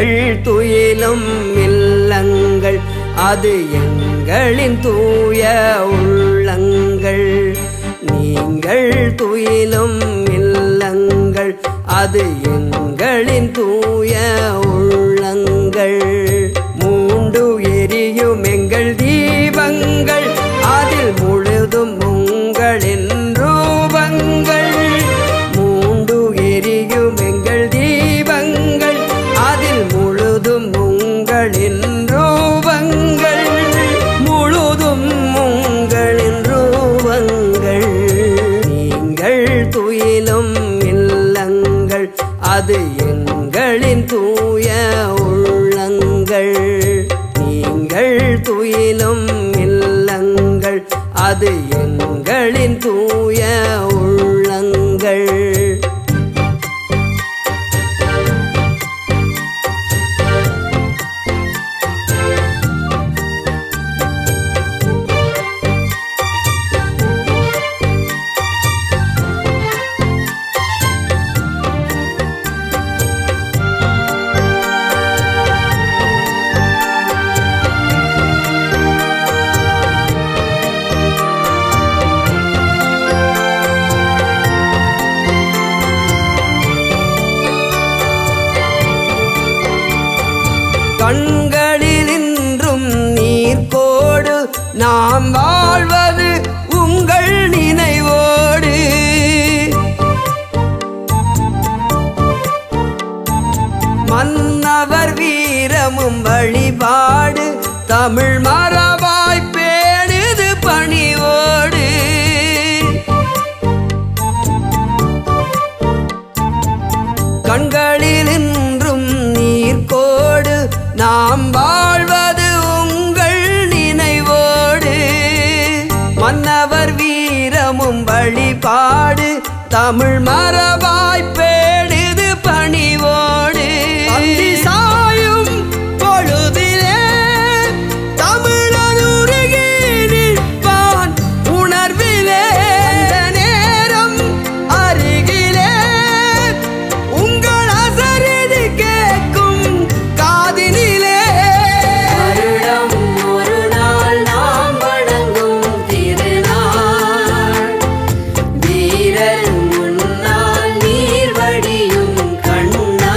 நீங்கள் துயிலும் இல்லங்கள் அது எங்களின் தூய உள்ளங்கள் நீங்கள் துயிலும் இல்லங்கள் அது எங்களின் தூய உள்ளங்கள் மூண்டு எரியும் எங்கள் தீபங்கள் அதில் முழுதும் உங்களின் ரூபங்கள் மூண்டு எரியும் எங்கள் தீபங்கள் அதில் முழுதும் உங்களின் ரூபங்கள் முழுதும் உங்களின் ரூபங்கள் நீங்கள் துயிலும் இல்லங்கள் அது எங்களின் தூய உள்ளங்கள் நீங்கள் துயிலும் இல்லங்கள் அது எங்களின் தூய உள்ளங்கள் கண்களில் இன்றும் நீர்க்கோடு நாம் வாழ்வது உங்கள் நினைவோடு மன்னவர் வீரமும் வழிபாடு தமிழ் மரபாய் பேணுது பணிவோடு கண்களில் இன்றும் நீர்க்கோடு நாம் வாழ்வது உங்கள் நினைவோடு மன்னவர் வீரமும் வழிபாடு தமிழ் மரபாய் பேடுது பணிவோடு அந்தி சாயும் பொழுதிலே தமிழன் உருகி நிற்பான் உணர்விலே அந்த நேரம் அருகிலே உங்கள் அசரிது கேட்கும் காதினிலே வருடம் ஒரு நாள் நாம் வணங்கும் திருநாள் வீரர் முன்னால் நீர் வடியும் கண்ணா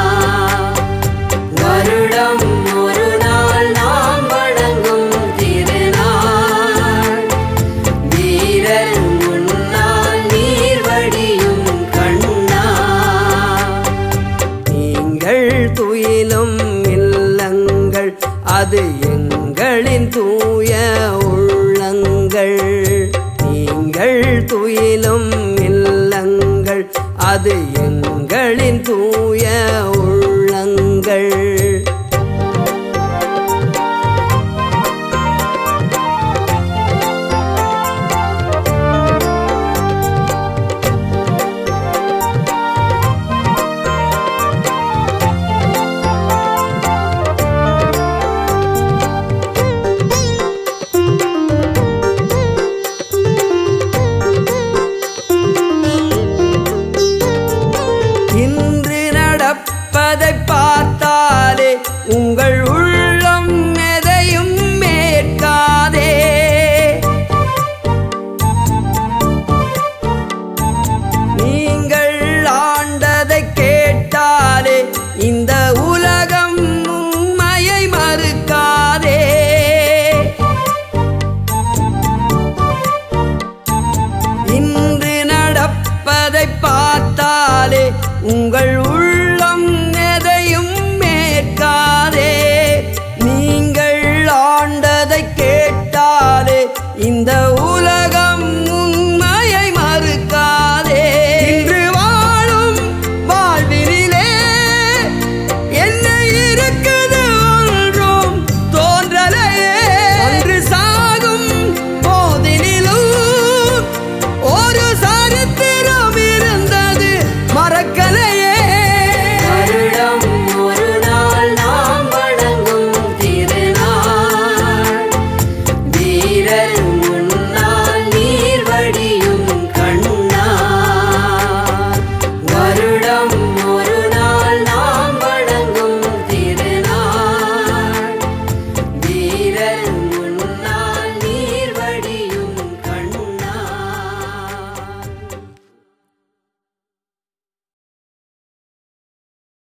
வருடம் ஒரு நாள் நாம் வணங்கும் திருநாள் வீரர் முன்னால் நீர் வடியும் கண்ணா நீங்கள் துயிலும் இல்லங்கள் அது எங்களின் தூய உள்ளங்கள்